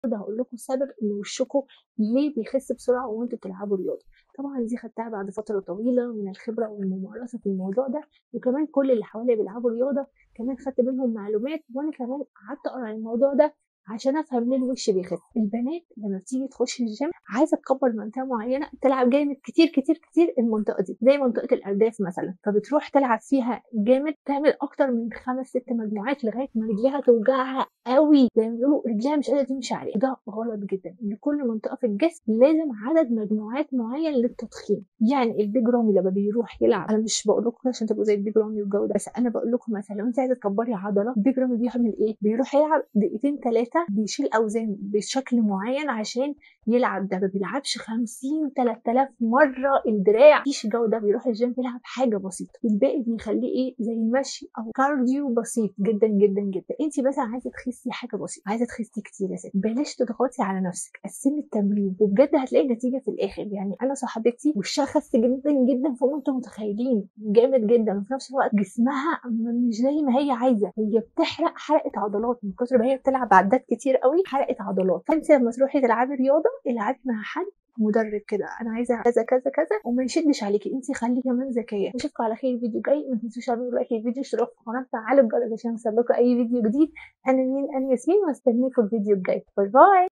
ده هقول لكم السبب ان وشكم ليه بيخس بسرعه وانتوا بتلعبوا رياضه طبعا دي خدتها بعد فتره طويله من الخبره والممارسه في الموضوع ده وكمان كل اللي حواليا بيلعبوا رياضه كمان خدت منهم معلومات وانا كمان قعدت اقرا عن الموضوع ده عشان افهم ليه الوش بيخف البنات لما بتيجي تخش الجيم عايزه تكبر منطقه معينه تلعب جامد كتير كتير كتير المنطقه دي زي منطقه الارداف مثلا فبتروح تلعب فيها جامد تعمل اكتر من خمس ست مجموعات لغايه ما رجليها توجعها قوي زي ما بيقولوا رجليها مش قادره تمشي عليه ده غلط جدا لكل منطقه في الجسم لازم عدد مجموعات معين للتضخيم يعني البيج رامي لما بيروح يلعب انا مش بقول لكم عشان تبقوا زي البيج رامي والجو ده بس انا بقول لكم مثلا لو انت عايزه تكبري عضله البيج رامي بيعمل ايه بيروح يلعب دقيقتين ثلاثه بيشيل اوزان بشكل معين عشان يلعب ده ما بيلعبش 50 3000 مره الدراع مفيش الجو ده بيروح الجيم يلعب حاجه بسيطه الباقي بيخليه ايه زي مشي او كارديو بسيط جدا جدا جدا انت مثلا عايزه تخسي حاجه بسيطه عايزه تخسي كتير يا ست بلاش تضغطي على نفسك قسمي التمرين وبجد هتلاقي نتيجه في الاخر يعني انا صاحبتي وشها خس جدا جدا فوق ما انتم متخيلين جامد جدا وفي نفس الوقت جسمها مش زي ما هي عايزه هي بتحرق حرقه عضلات من كتر ما هي بتلعب عدات كتير قوي حرقه عضلات فانت لما تروحي تلعبي رياضه العبي مع حد مدرب كده انا عايزه كذا كذا كذا وما يشدش عليكي انت خلي كمان ذكيه اشوفكم على خير الفيديو جاي ما تنسوش تعملوا لايك للفيديو اشتراك في القناه وفعلوا الجرس عشان يوصلكوا اي فيديو جديد انا مين انا ياسمين واستنيكم الفيديو الجاي باي باي